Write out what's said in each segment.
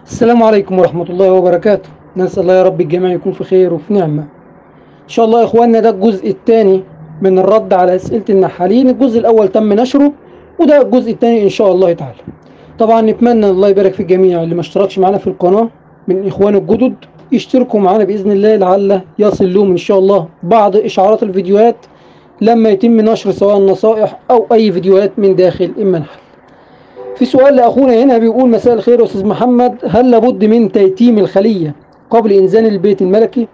السلام عليكم ورحمة الله وبركاته نسأل الله يا رب الجميع يكون في خير وفي نعمة إن شاء الله يا إخواننا ده الجزء الثاني من الرد على أسئلة النحالين الجزء الأول تم نشره وده الجزء الثاني إن شاء الله تعالى طبعا نتمنى الله يبارك في الجميع اللي ما اشتركش معانا في القناة من إخوان الجدد يشتركوا معانا بإذن الله لعل يصل لهم إن شاء الله بعض إشعارات الفيديوهات لما يتم نشر سواء نصائح أو أي فيديوهات من داخل المنحل في سؤال لأخونا هنا بيقول مساء الخير يا أستاذ محمد هل لابد من تيتيم الخلية قبل إنزال البيت الملكي؟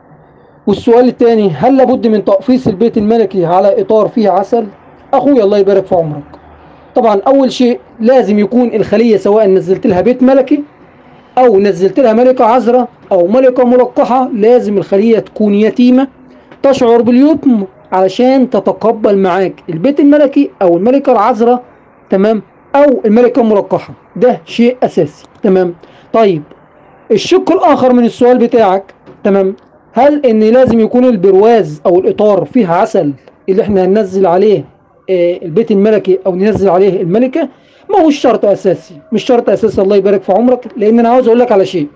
والسؤال الثاني هل لابد من تقفيص البيت الملكي على إطار فيه عسل؟ أخويا الله يبارك في عمرك طبعا أول شيء لازم يكون الخلية سواء نزلت لها بيت ملكي أو نزلت لها ملكة عذراء أو ملكة ملقحة لازم الخلية تكون يتيمة تشعر باليتم علشان تتقبل معاك البيت الملكي أو الملكة العذراء تمام او الملكه الملقحه ده شيء اساسي تمام طيب الشق الاخر من السؤال بتاعك تمام هل ان لازم يكون البرواز او الاطار فيه عسل اللي احنا هننزل عليه آه البيت الملكي او ننزل عليه الملكه ما هو شرط اساسي مش شرط اساسي الله يبارك في عمرك لان انا عاوز اقول لك على شيء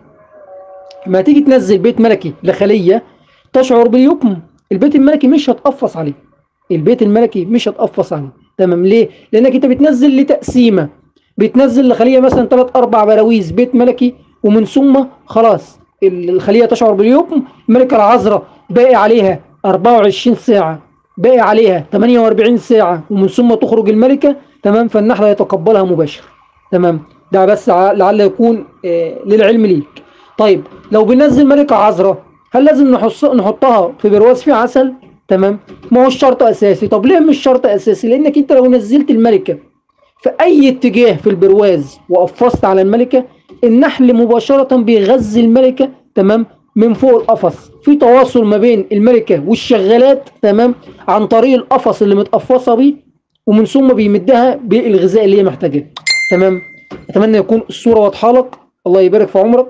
ما تيجي تنزل بيت ملكي لخليه تشعر باليكم البيت الملكي مش هتقفص عليه البيت الملكي مش هتقفص عليه تمام ليه؟ لانك انت بتنزل لتقسيمه بتنزل لخليه مثلا ثلاث اربع براويز بيت ملكي ومن ثم خلاص الخليه تشعر باليوم الملكه العذراء باقي عليها 24 ساعه باقي عليها 48 ساعه ومن ثم تخرج الملكه تمام فالنحله يتقبلها مباشر تمام ده بس لعل يكون آه للعلم ليك طيب لو بننزل ملكه عذراء هل لازم نحطها في برواز فيه عسل تمام ما هو شرط اساسي طب ليه مش شرط اساسي لانك انت لو نزلت الملكه في اي اتجاه في البرواز وقفصت على الملكه النحل مباشره بيغذي الملكه تمام من فوق القفص في تواصل ما بين الملكه والشغالات تمام عن طريق القفص اللي متقفصه بيه ومن ثم بيمدها بالغذاء اللي هي محتاجاه تمام اتمنى يكون الصوره واضحه لك الله يبارك في عمرك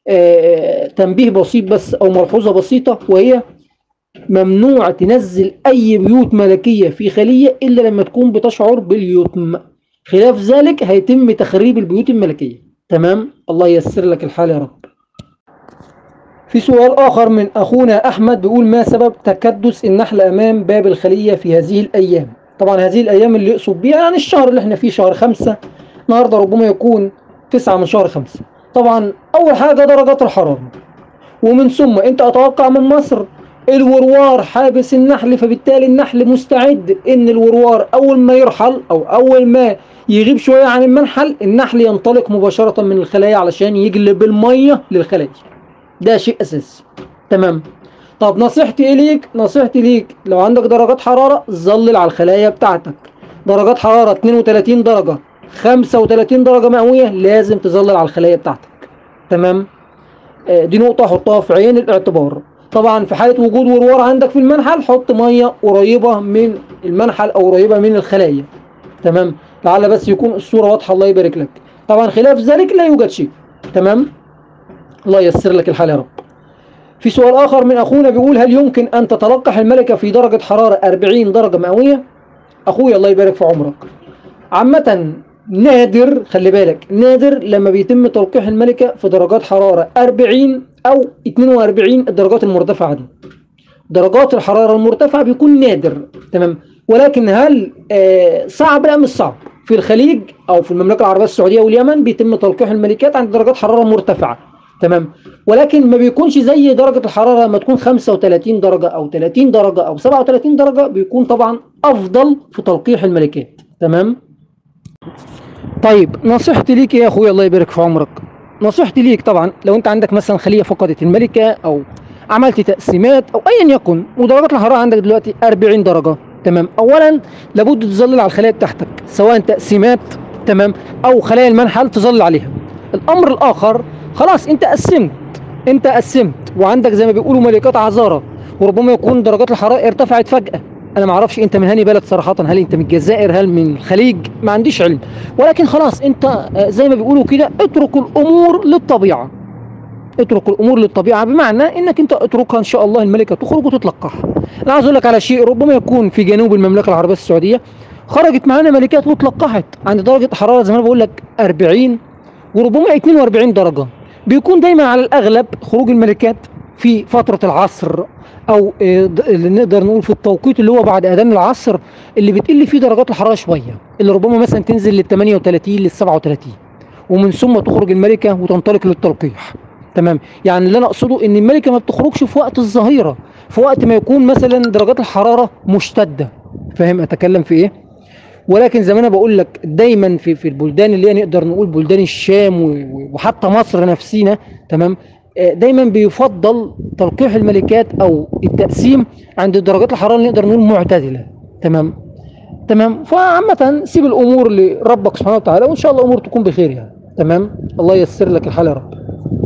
آه تنبيه بسيط بس او ملحوظه بسيطه وهي ممنوع تنزل أي بيوت ملكية في خلية إلا لما تكون بتشعر باليتم خلاف ذلك هيتم تخريب البيوت الملكية تمام الله ييسر لك الحال يا رب في سؤال آخر من أخونا أحمد بيقول ما سبب تكدس النحل أمام باب الخلية في هذه الأيام طبعا هذه الأيام اللي يقصد بيها يعني الشهر اللي احنا فيه شهر خمسة النهاردة ربما يكون تسعة من شهر خمسة طبعا أول حاجة درجات الحرارة ومن ثم أنت أتوقع من مصر الوروار حابس النحل فبالتالي النحل مستعد ان الوروار اول ما يرحل او اول ما يغيب شوية عن المنحل النحل ينطلق مباشرة من الخلايا علشان يجلب المية للخلايا ده شيء اساسي تمام طب نصيحتي ايه ليك نصيحتي ليك لو عندك درجات حرارة ظلل على الخلايا بتاعتك درجات حرارة 32 درجة 35 درجة مئوية لازم تظلل على الخلايا بتاعتك تمام آه دي نقطة حطها في عين الاعتبار طبعا في حالة وجود وروار عندك في المنحل حط مية قريبة من المنحل أو قريبة من الخلايا تمام لعل بس يكون الصورة واضحة الله يبارك لك طبعا خلاف ذلك لا يوجد شيء تمام الله ييسر لك الحال يا رب في سؤال آخر من أخونا بيقول هل يمكن أن تتلقح الملكة في درجة حرارة 40 درجة مئوية أخويا الله يبارك في عمرك عامة نادر خلي بالك نادر لما بيتم تلقيح الملكة في درجات حرارة 40 أو 42 الدرجات المرتفعة دي درجات الحرارة المرتفعة بيكون نادر تمام ولكن هل آه صعب لا مش صعب في الخليج أو في المملكة العربية السعودية واليمن بيتم تلقيح الملكات عند درجات حرارة مرتفعة تمام ولكن ما بيكونش زي درجة الحرارة لما تكون 35 درجة أو 30 درجة أو 37 درجة بيكون طبعا أفضل في تلقيح الملكات تمام طيب نصيحتي ليك يا اخويا الله يبارك في عمرك نصيحتي ليك طبعا لو انت عندك مثلا خليه فقدت الملكه او عملت تقسيمات او ايا يكن ودرجات الحراره عندك دلوقتي 40 درجه تمام اولا لابد تظلل على الخلايا بتاعتك سواء تقسيمات تمام او خلايا المنحل تظلل عليها الامر الاخر خلاص انت قسمت انت قسمت وعندك زي ما بيقولوا ملكات عذاره وربما يكون درجات الحراره ارتفعت فجاه انا ما اعرفش انت من هاني بلد صراحه هل انت من الجزائر هل من الخليج ما عنديش علم ولكن خلاص انت زي ما بيقولوا كده اترك الامور للطبيعه اترك الامور للطبيعه بمعنى انك انت اتركها ان شاء الله الملكه تخرج وتتلقحها انا عايز اقول لك على شيء ربما يكون في جنوب المملكه العربيه السعوديه خرجت معانا ملكات وتلقحت عند درجه حراره زي ما انا بقول لك 40 وربما 42 درجة بيكون دايما على الأغلب خروج الملكات في فترة العصر أو آه، د- اللي نقدر نقول في التوقيت اللي هو بعد أذان العصر اللي بتقل فيه درجات الحرارة شوية اللي ربما مثلا تنزل لل 38 لل 37 ومن ثم تخرج الملكة وتنطلق للتلقيح تمام يعني اللي أنا أقصده إن الملكة ما بتخرجش في وقت الظهيرة في وقت ما يكون مثلا درجات الحرارة مشتدة فاهم أتكلم في إيه؟ ولكن زي ما انا بقول لك دايما في في البلدان اللي هي نقدر نقول بلدان الشام و- و- وحتى مصر نفسينا تمام آه، دايما بيفضل تلقيح الملكات او التقسيم عند درجات الحراره اللي نقدر نقول معتدله تمام تمام فعامة سيب الامور لربك سبحانه وتعالى وان شاء الله الامور تكون بخير يعني تمام الله ييسر لك الحال يا رب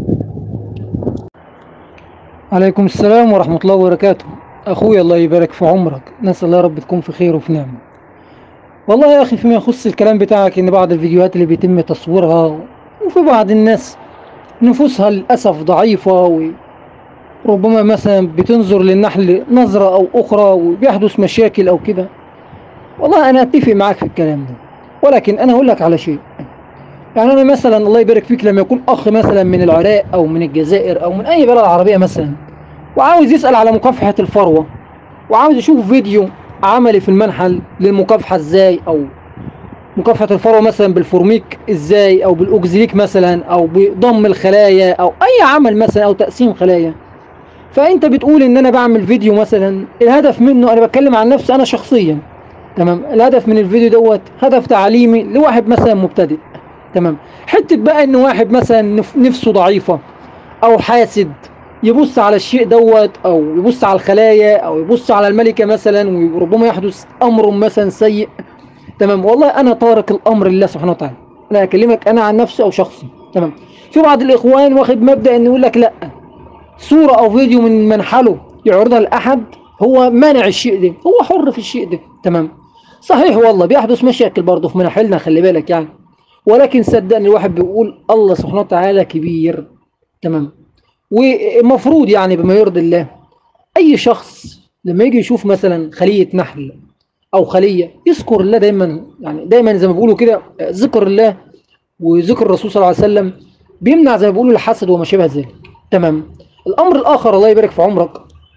عليكم السلام ورحمة الله وبركاته اخويا الله يبارك في عمرك نسأل الله يا رب تكون في خير وفي نعمة والله يا اخي فيما يخص الكلام بتاعك ان بعض الفيديوهات اللي بيتم تصويرها وفي بعض الناس نفوسها للاسف ضعيفه وربما مثلا بتنظر للنحل نظره او اخرى وبيحدث مشاكل او كده والله انا اتفق معاك في الكلام ده ولكن انا اقول لك على شيء يعني انا مثلا الله يبارك فيك لما يكون اخ مثلا من العراق او من الجزائر او من اي بلد عربيه مثلا وعاوز يسال على مكافحه الفروه وعاوز يشوف فيديو عملي في المنحل للمكافحه ازاي او مكافحه الفروه مثلا بالفورميك ازاي او بالاوكزيليك مثلا او بضم الخلايا او اي عمل مثلا او تقسيم خلايا فانت بتقول ان انا بعمل فيديو مثلا الهدف منه انا بتكلم عن نفسي انا شخصيا تمام الهدف من الفيديو دوت هدف تعليمي لواحد مثلا مبتدئ تمام حته بقى ان واحد مثلا نف- نفسه ضعيفه او حاسد يبص على الشيء دوت او يبص على الخلايا او يبص على الملكه مثلا وربما يحدث امر مثلا سيء تمام والله انا تارك الامر لله سبحانه وتعالى انا اكلمك انا عن نفسي او شخصي تمام في بعض الاخوان واخد مبدا ان يقول لك لا صوره او فيديو من منحله يعرضها لاحد هو مانع الشيء ده هو حر في الشيء ده تمام صحيح والله بيحدث مشاكل برضه في مناحلنا خلي بالك يعني ولكن صدقني الواحد بيقول الله سبحانه وتعالى كبير تمام ومفروض يعني بما يرضي الله اي شخص لما يجي يشوف مثلا خليه نحل او خليه يذكر الله دايما يعني دايما زي ما بيقولوا كده ذكر الله وذكر الرسول صلى الله عليه وسلم بيمنع زي ما بيقولوا الحسد وما شابه ذلك تمام الامر الاخر الله يبارك في عمرك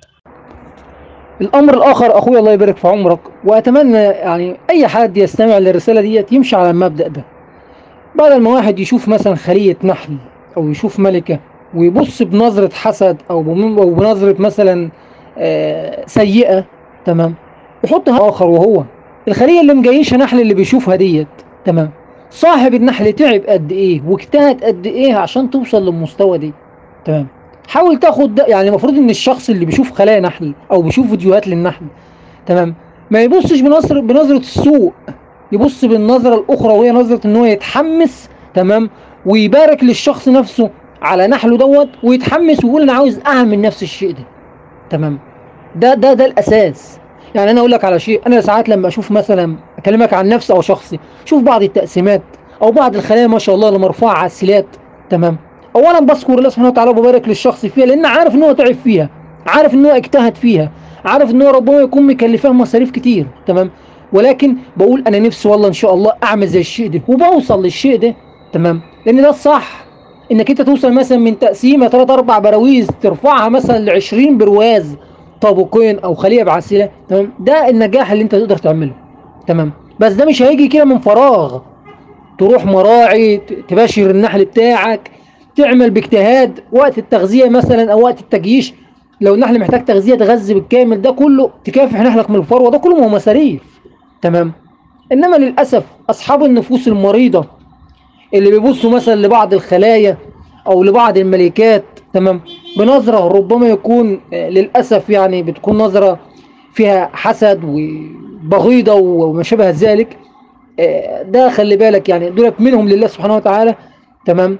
الامر الاخر اخويا الله يبارك في عمرك واتمنى يعني اي حد يستمع للرساله ديت يمشي على المبدا ده بدل ما واحد يشوف مثلا خليه نحل او يشوف ملكه ويبص بنظره حسد او بم- أو بنظره مثلا آه، سيئه تمام يحطها اخر وهو الخليه اللي مجيشه نحل اللي بيشوفها ديت تمام صاحب النحل تعب قد ايه واجتهد قد ايه عشان توصل للمستوى دي تمام حاول تاخد ده يعني المفروض ان الشخص اللي بيشوف خلايا نحل او بيشوف فيديوهات للنحل تمام ما يبصش بنظره بنظره السوء يبص بالنظره الاخرى وهي نظره ان هو يتحمس تمام ويبارك للشخص نفسه على نحله دوت ويتحمس ويقول انا عاوز اعمل نفس الشيء ده تمام ده ده ده الاساس يعني انا اقول لك على شيء انا ساعات لما اشوف مثلا اكلمك عن نفسي او شخصي شوف بعض التقسيمات او بعض الخلايا ما شاء الله اللي مرفوعه على السيلات تمام اولا بذكر الله سبحانه وتعالى وببارك للشخص فيها لان عارف ان هو تعب فيها عارف ان هو اجتهد فيها عارف ان هو ربما يكون مكلفاه مصاريف كتير تمام ولكن بقول انا نفسي والله ان شاء الله اعمل زي الشيء ده وبوصل للشيء ده تمام لان ده الصح انك انت توصل مثلا من تقسيمه ثلاث اربع براويز ترفعها مثلا ل 20 برواز طابقين او خليه بعسيله تمام ده النجاح اللي انت تقدر تعمله تمام بس ده مش هيجي كده من فراغ تروح مراعي ت- تباشر النحل بتاعك تعمل باجتهاد وقت التغذيه مثلا او وقت التجييش لو النحل محتاج تغذيه تغذي بالكامل ده كله تكافح نحلك من الفروه ده كله ما هو مصاريف تمام انما للاسف اصحاب النفوس المريضه اللي بيبصوا مثلا لبعض الخلايا او لبعض الملكات تمام بنظره ربما يكون آه، للاسف يعني بتكون نظره فيها حسد وبغيضه وما شابه ذلك آه، ده خلي بالك يعني دولت منهم لله سبحانه وتعالى تمام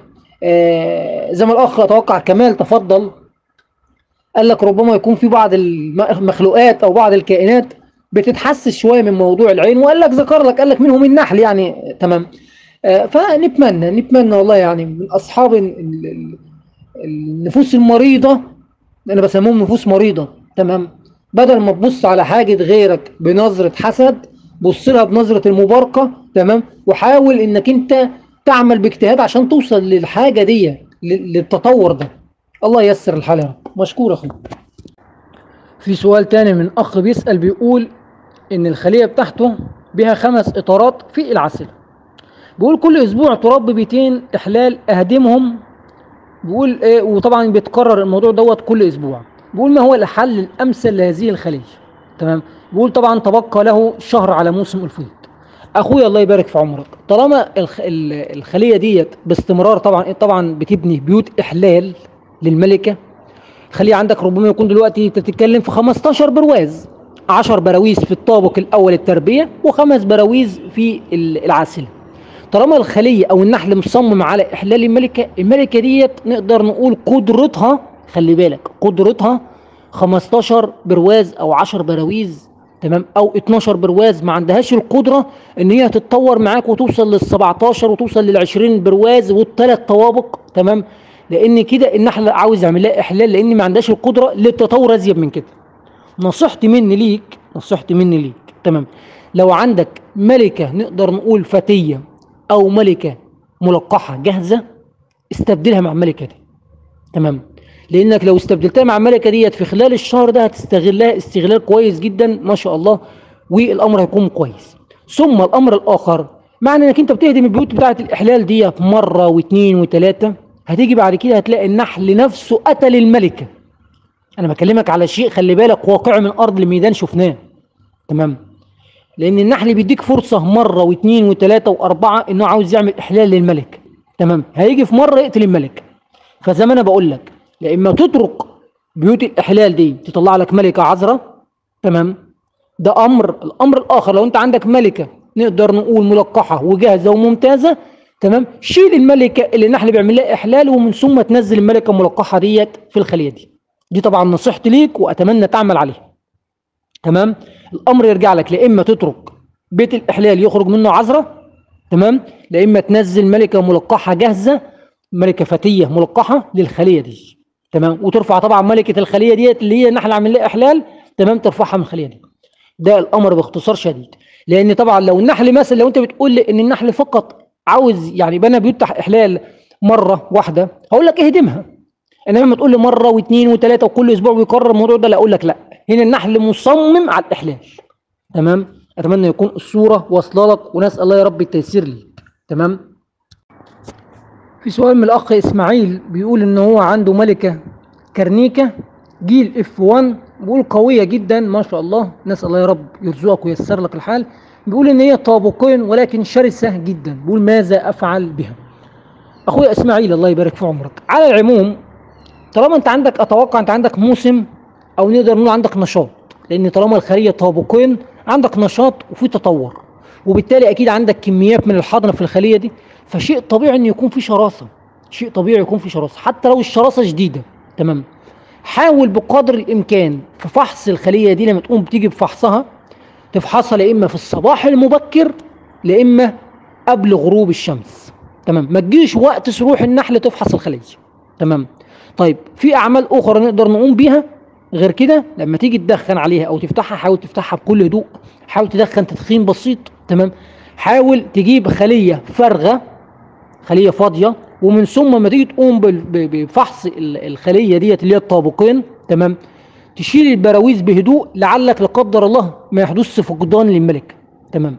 آه، زي ما الاخ اتوقع كمال تفضل قال لك ربما يكون في بعض المخلوقات او بعض الكائنات بتتحسس شويه من موضوع العين وقال لك ذكر لك قال لك منهم النحل يعني تمام آه، فنتمنى نتمنى والله يعني من اصحاب ال- ال- النفوس المريضه انا بسموهم نفوس مريضه تمام بدل ما تبص على حاجه غيرك بنظره حسد بص لها بنظره المباركه تمام وحاول انك انت تعمل باجتهاد عشان توصل للحاجه دي ل- للتطور ده الله ييسر الحال يا رب مشكور يا اخوي في سؤال تاني من اخ بيسال بيقول ان الخليه بتاعته بها خمس اطارات في العسل بيقول كل اسبوع تربي بيتين احلال اهدمهم بيقول ايه وطبعا بيتكرر الموضوع دوت كل اسبوع بيقول ما هو الحل الامثل لهذه الخليه تمام بيقول طبعا تبقى له شهر على موسم الفيض اخويا الله يبارك في عمرك طالما الخ... ال- الخليه ديت باستمرار طبعا طبعا بتبني بيوت احلال للملكه خليه عندك ربما يكون دلوقتي تتكلم في 15 برواز 10 براويز في الطابق الاول التربيه وخمس براويز في ال- العاسله طالما الخليه او النحل مصمم على احلال الملكه الملكه ديت نقدر نقول قدرتها خلي بالك قدرتها 15 برواز او 10 براويز تمام او 12 برواز ما عندهاش القدره ان هي تتطور معاك وتوصل لل 17 وتوصل لل 20 برواز والثلاث طوابق تمام لان كده النحل عاوز يعمل لها احلال لان ما عندهاش القدره للتطور ازيد من كده نصيحتي مني ليك نصيحتي مني ليك تمام لو عندك ملكه نقدر نقول فتيه او ملكه ملقحه جاهزه استبدلها مع الملكه دي تمام لانك لو استبدلتها مع الملكه ديت في خلال الشهر ده هتستغلها استغلال كويس جدا ما شاء الله والامر هيكون كويس ثم الامر الاخر معنى انك انت بتهدم البيوت بتاعه الاحلال ديت مره واثنين وثلاثه هتيجي بعد كده هتلاقي النحل نفسه قتل الملكه انا بكلمك على شيء خلي بالك واقعي من ارض الميدان شفناه تمام لان النحل بيديك فرصه مره واثنين وثلاثه واربعه انه عاوز يعمل احلال للملك تمام هيجي في مره يقتل الملك فزي ما انا بقول لك يا اما تترك بيوت الاحلال دي تطلع لك ملكه عذراء تمام ده امر الامر الاخر لو انت عندك ملكه نقدر نقول ملقحه وجاهزه وممتازه تمام شيل الملكه اللي النحل بيعمل لها احلال ومن ثم تنزل الملكه الملقحه ديت في الخليه دي دي طبعا نصيحتي ليك واتمنى تعمل عليها تمام الامر يرجع لك لا اما تترك بيت الاحلال يخرج منه عذراء تمام لا اما تنزل ملكه ملقحه جاهزه ملكه فتيه ملقحه للخليه دي تمام وترفع طبعا ملكه الخليه ديت اللي هي النحل عامل لها احلال تمام ترفعها من الخليه دي ده الامر باختصار شديد لان طبعا لو النحل مثلا لو انت بتقول لي ان النحل فقط عاوز يعني بنى بيوت احلال مره واحده هقول لك اهدمها انما لما تقول لي مره واثنين وثلاثه وكل اسبوع بيكرر الموضوع ده لا اقول لك لا هنا النحل مصمم على الاحلال تمام اتمنى يكون الصوره واصله لك ونسال الله يا رب التيسير ليك تمام في سؤال من الاخ اسماعيل بيقول ان هو عنده ملكه كرنيكه جيل اف 1 بيقول قويه جدا ما شاء الله نسال الله يا رب يرزقك وييسر لك الحال بيقول ان هي طابقين ولكن شرسه جدا بيقول ماذا افعل بها اخويا اسماعيل الله يبارك في عمرك على العموم طالما انت عندك اتوقع انت عندك موسم او نقدر نقول عندك نشاط لان طالما الخليه طابقين عندك نشاط وفي تطور وبالتالي اكيد عندك كميات من الحضنه في الخليه دي فشيء طبيعي ان يكون في شراسه شيء طبيعي يكون في شراسه حتى لو الشراسه شديده تمام حاول بقدر الامكان في فحص الخليه دي لما تقوم بتيجي بفحصها تفحصها لا اما في الصباح المبكر لا اما قبل غروب الشمس تمام ما تجيش وقت سروح النحل تفحص الخليه تمام طيب في اعمال اخرى نقدر نقوم بيها غير كده لما تيجي تدخن عليها او تفتحها حاول تفتحها بكل هدوء حاول تدخن تدخين بسيط تمام حاول تجيب خليه فارغه خليه فاضيه ومن ثم ما تيجي تقوم بال- ب- بفحص ال- الخليه ديت اللي هي الطابقين تمام تشيل البراويز بهدوء لعلك لا قدر الله ما يحدث فقدان للملك تمام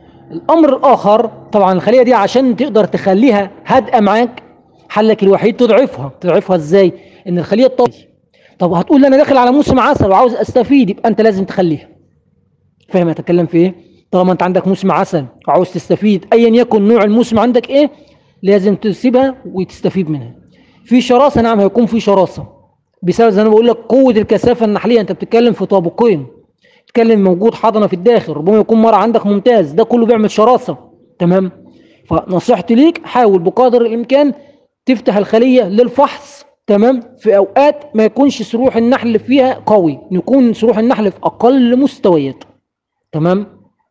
الامر الاخر طبعا الخليه دي عشان تقدر تخليها هادئه معاك حلك الوحيد تضعفها تضعفها ازاي ان الخليه الطبيعيه طب هتقول لي انا داخل على موسم عسل وعاوز استفيد يبقى انت لازم تخليها فاهم اتكلم في ايه طالما انت عندك موسم عسل وعاوز تستفيد ايا يكن نوع الموسم عندك ايه لازم تسيبها وتستفيد منها في شراسه نعم هيكون في شراسه بسبب زي ما بقول لك قوه الكثافه النحليه انت بتتكلم في طابقين بتتكلم موجود حضنه في الداخل ربما يكون مره عندك ممتاز ده كله بيعمل شراسه تمام فنصيحتي ليك حاول بقدر الامكان تفتح الخليه للفحص تمام في اوقات ما يكونش سروح النحل فيها قوي يكون سروح النحل في اقل مستويات تمام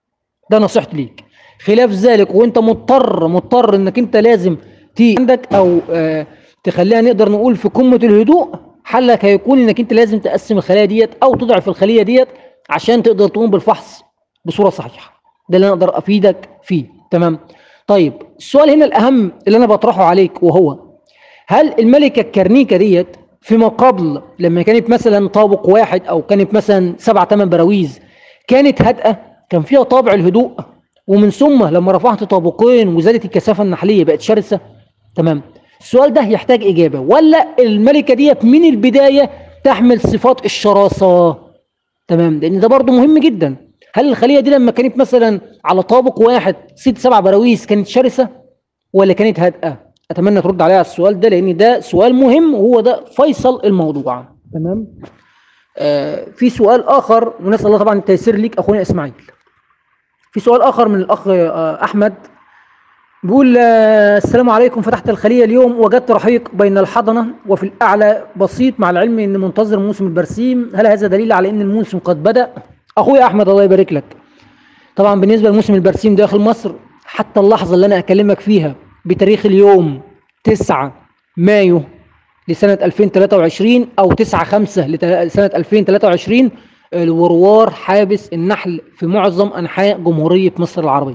ده نصيحتي ليك خلاف ذلك وانت مضطر مضطر انك انت لازم تيجي عندك او آه تخليها نقدر نقول في قمه الهدوء حلك هيكون انك انت لازم تقسم الخلايا ديت او تضعف الخليه ديت عشان تقدر تقوم بالفحص بصوره صحيحه ده اللي انا اقدر افيدك فيه تمام طيب السؤال هنا الاهم اللي انا بطرحه عليك وهو هل الملكه الكرنيكه ديت فيما قبل لما كانت مثلا طابق واحد او كانت مثلا سبع ثمان براويز كانت هادئه كان فيها طابع الهدوء ومن ثم لما رفعت طابقين وزادت الكثافه النحليه بقت شرسه تمام السؤال ده يحتاج اجابه ولا الملكه ديت من البدايه تحمل صفات الشراسه تمام لان ده برضو مهم جدا هل الخليه دي لما كانت مثلا على طابق واحد ست سبع براويز كانت شرسه ولا كانت هادئه اتمنى ترد عليا على السؤال ده لان ده سؤال مهم وهو ده فيصل الموضوع تمام آه في سؤال اخر ونسال الله طبعا التيسير ليك اخونا اسماعيل في سؤال اخر من الاخ آه احمد بيقول آه السلام عليكم فتحت الخليه اليوم وجدت رحيق بين الحضنه وفي الاعلى بسيط مع العلم ان منتظر موسم البرسيم هل هذا دليل على ان الموسم قد بدا اخويا احمد الله يبارك لك طبعا بالنسبه لموسم البرسيم داخل مصر حتى اللحظه اللي انا اكلمك فيها بتاريخ اليوم 9 مايو لسنة 2023 أو 9 5 لسنة 2023 الوروار حابس النحل في معظم أنحاء جمهورية مصر العربية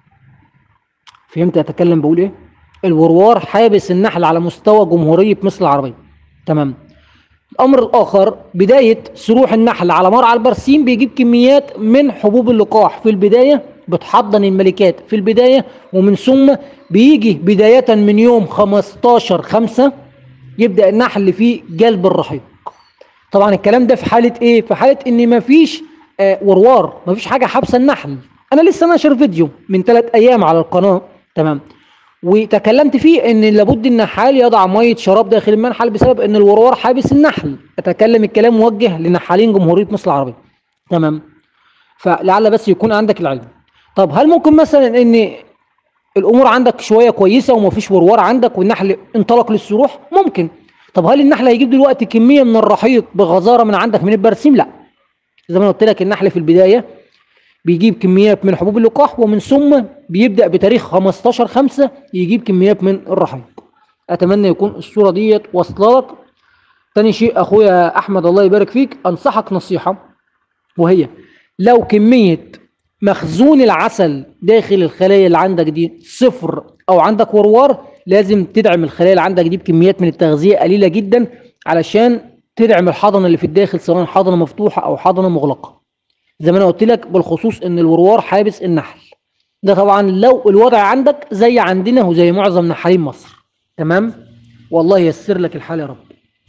فهمت أتكلم بقول إيه؟ الوروار حابس النحل على مستوى جمهورية مصر العربية تمام الأمر الآخر بداية سروح النحل على مرعى البرسيم بيجيب كميات من حبوب اللقاح في البداية بتحضن الملكات في البداية ومن ثم بيجي بداية من يوم 15 5 يبدأ النحل فيه جلب الرحيق طبعا الكلام ده في حالة ايه في حالة ان مفيش آه وروار مفيش حاجة حابسة النحل انا لسه ناشر فيديو من ثلاث ايام على القناة تمام وتكلمت فيه ان لابد النحال يضع ميه شراب داخل المنحل بسبب ان الوروار حابس النحل اتكلم الكلام موجه لنحالين جمهوريه مصر العربيه تمام فلعل بس يكون عندك العلم طب هل ممكن مثلا ان الامور عندك شويه كويسه ومفيش وروار عندك والنحل انطلق للسروح ممكن طب هل النحل هيجيب دلوقتي كميه من الرحيق بغزاره من عندك من البرسيم لا زي ما انا قلت لك النحل في البدايه بيجيب كميات من حبوب اللقاح ومن ثم بيبدا بتاريخ 15 5 يجيب كميات من الرحيق اتمنى يكون الصوره ديت واصله لك تاني شيء اخويا احمد الله يبارك فيك انصحك نصيحه وهي لو كميه مخزون العسل داخل الخلايا اللي عندك دي صفر او عندك وروار لازم تدعم الخلايا اللي عندك دي بكميات من التغذيه قليله جدا علشان تدعم الحضنه اللي في الداخل سواء حضنه مفتوحه او حضنه مغلقه زي ما انا قلت لك بالخصوص ان الوروار حابس النحل ده طبعا لو الوضع عندك زي عندنا وزي معظم نحالين مصر تمام والله ييسر لك الحال يا رب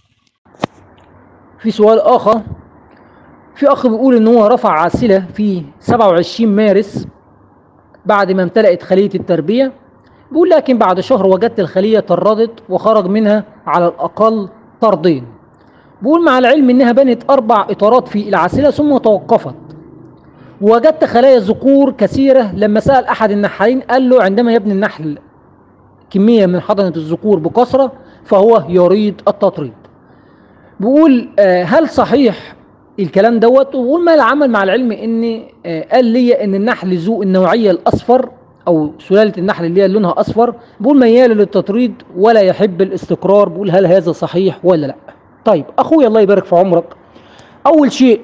في سؤال اخر في اخ بيقول ان هو رفع عاسله في 27 مارس بعد ما امتلأت خليه التربيه بيقول لكن بعد شهر وجدت الخليه طردت وخرج منها على الاقل طردين بيقول مع العلم انها بنت اربع اطارات في العاسله ثم توقفت وجدت خلايا ذكور كثيره لما سال احد النحالين قال له عندما يبني النحل كميه من حضنه الذكور بكثره فهو يريد التطريد بيقول آه هل صحيح الكلام دوت وبقول ما العمل مع العلم ان آه قال لي ان النحل ذو النوعيه الاصفر او سلاله النحل اللي هي لونها اصفر بقول ميال للتطريد ولا يحب الاستقرار بقول هل هذا صحيح ولا لا طيب اخويا الله يبارك في عمرك اول شيء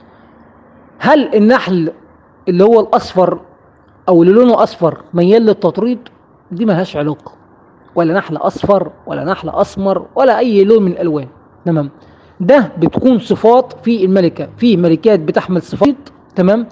هل النحل اللي هو الاصفر او اللي لونه اصفر ميال للتطريد دي ملهاش علاقه ولا نحل اصفر ولا نحل اسمر ولا اي لون من الالوان تمام ده بتكون صفات في الملكه في ملكات بتحمل صفات تمام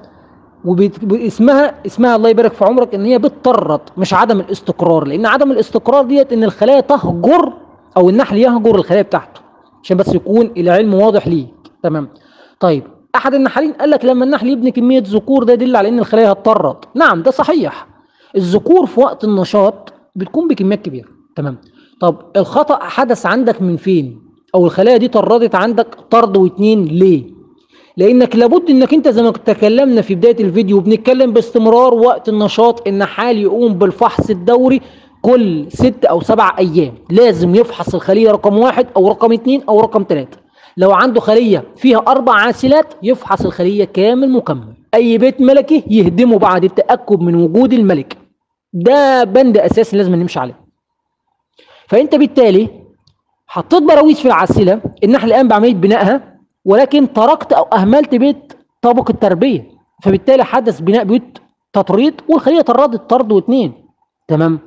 واسمها اسمها الله يبارك في عمرك ان هي بتطرد مش عدم الاستقرار لان عدم الاستقرار ديت ان الخلايا تهجر او النحل يهجر الخلايا بتاعته عشان بس يكون العلم واضح ليك تمام طيب احد النحالين قال لك لما النحل يبني كميه ذكور ده يدل على ان الخلايا هتطرد نعم ده صحيح الذكور في وقت النشاط بتكون بكميات كبيره تمام طب الخطا حدث عندك من فين او الخلايا دي طردت عندك طرد واتنين ليه لانك لابد انك انت زي ما تكلمنا في بدايه الفيديو بنتكلم باستمرار وقت النشاط النحال يقوم بالفحص الدوري كل ست او سبع ايام لازم يفحص الخليه رقم واحد او رقم اتنين او رقم تلاته لو عنده خليه فيها اربع عاسلات يفحص الخليه كامل مكمل اي بيت ملكي يهدمه بعد التاكد من وجود الملك ده بند اساسي لازم نمشي عليه فانت بالتالي حطيت براويز في العاسله النحل قام بعمليه بنائها ولكن تركت او اهملت بيت طابق التربيه فبالتالي حدث بناء بيوت تطريد والخليه طردت طرد واثنين تمام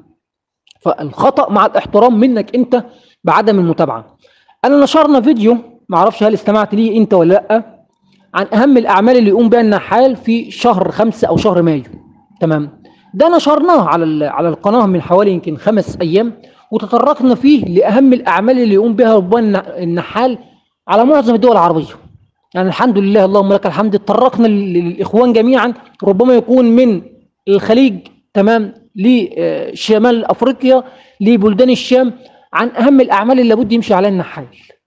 فالخطأ مع الاحترام منك انت بعدم المتابعة انا نشرنا فيديو معرفش هل استمعت ليه انت ولا لا عن اهم الاعمال اللي يقوم بها النحال في شهر خمسة او شهر مايو تمام ده نشرناه على ال- على القناة من حوالي يمكن خمس ايام وتطرقنا فيه لاهم الاعمال اللي يقوم بها ربان الن- النحال على معظم الدول العربية يعني الحمد لله اللهم لك الحمد تطرقنا لل- للاخوان جميعا ربما يكون من الخليج تمام لشمال افريقيا لبلدان الشام عن اهم الاعمال اللي لابد يمشي عليها النحال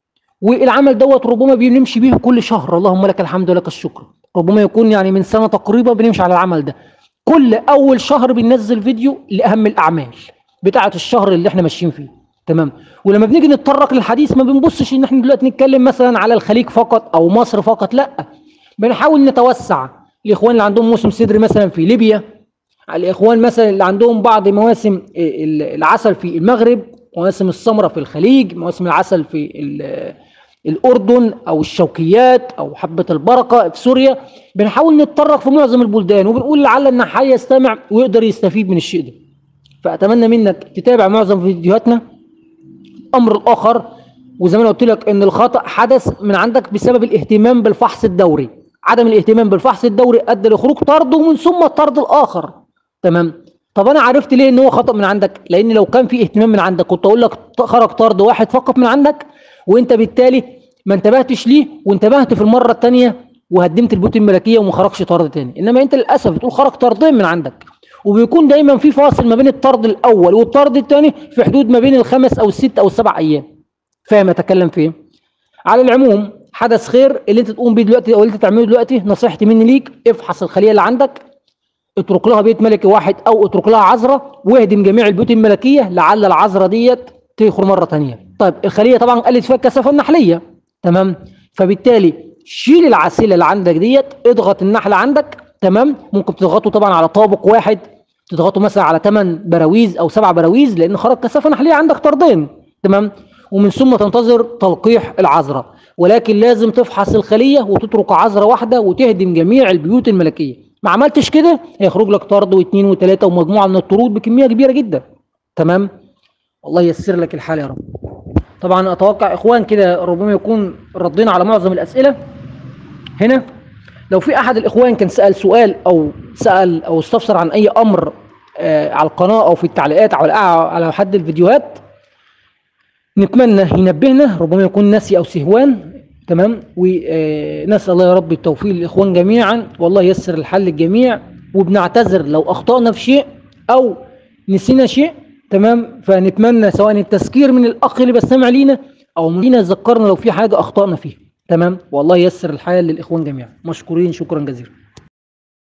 والعمل دوت ربما بنمشي بيه كل شهر اللهم لك الحمد ولك الشكر ربما يكون يعني من سنه تقريبا بنمشي على العمل ده كل اول شهر بننزل فيديو لاهم الاعمال بتاعه الشهر اللي احنا ماشيين فيه تمام ولما بنيجي نتطرق للحديث ما بنبصش ان احنا دلوقتي نتكلم مثلا على الخليج فقط او مصر فقط لا بنحاول نتوسع الاخوان اللي عندهم موسم صدر مثلا في ليبيا الاخوان مثلا اللي عندهم بعض مواسم ال- العسل في المغرب مواسم السمره في الخليج مواسم العسل في ال- الاردن او الشوكيات او حبه البركه في سوريا بنحاول نتطرق في معظم البلدان وبنقول لعل النحال يستمع ويقدر يستفيد من الشيء ده فاتمنى منك تتابع معظم فيديوهاتنا الامر الاخر وزي ما انا قلت لك ان الخطا حدث من عندك بسبب الاهتمام بالفحص الدوري عدم الاهتمام بالفحص الدوري ادى لخروج طرد ومن ثم الطرد الاخر تمام طب انا عرفت ليه ان هو خطا من عندك لان لو كان في اهتمام من عندك كنت اقول لك ط- خرج طرد واحد فقط من عندك وانت بالتالي ما انتبهتش ليه وانتبهت في المره الثانيه وهدمت البيوت الملكيه وما خرجش طرد تاني انما انت للاسف بتقول خرج طردين من عندك وبيكون دايما في فاصل ما بين الطرد الاول والطرد الثاني في حدود ما بين الخمس او الست او السبع ايام فاهم اتكلم في ايه على العموم حدث خير اللي انت تقوم بيه دلوقتي او اللي انت تعمله دلوقتي نصيحتي مني ليك افحص الخليه اللي عندك اترك لها بيت ملكي واحد او اترك لها عذراء واهدم جميع البيوت الملكيه لعل العذراء ديت تخرج مره ثانيه طيب الخليه طبعا قلت فيها الكثافه النحليه تمام فبالتالي شيل العسيله اللي عندك ديت اضغط النحل عندك تمام ممكن تضغطه طبعا على طابق واحد تضغطه مثلا على 8 براويز او 7 براويز لان خرج كثافه نحليه عندك طردين تمام ومن ثم تنتظر تلقيح العذراء ولكن لازم تفحص الخليه وتترك عذراء واحده وتهدم جميع البيوت الملكيه ما عملتش كده هيخرج لك طرد واثنين وثلاثه ومجموعه من الطرود بكميه كبيره جدا تمام الله ييسر لك الحال يا رب طبعا اتوقع اخوان كده ربما يكون ردينا على معظم الاسئله هنا لو في احد الاخوان كان سال سؤال او سال او استفسر عن اي امر آه على القناه او في التعليقات على على حد الفيديوهات نتمنى ينبهنا ربما يكون ناسي او سهوان تمام ونسال الله يا رب التوفيق للاخوان جميعا والله ييسر الحل للجميع وبنعتذر لو اخطانا في شيء او نسينا شيء تمام فنتمنى سواء التذكير من الاخ اللي بيستمع لينا او لينا يذكرنا لو في حاجه اخطانا فيها تمام والله ييسر الحال للاخوان جميعا مشكورين شكرا جزيلا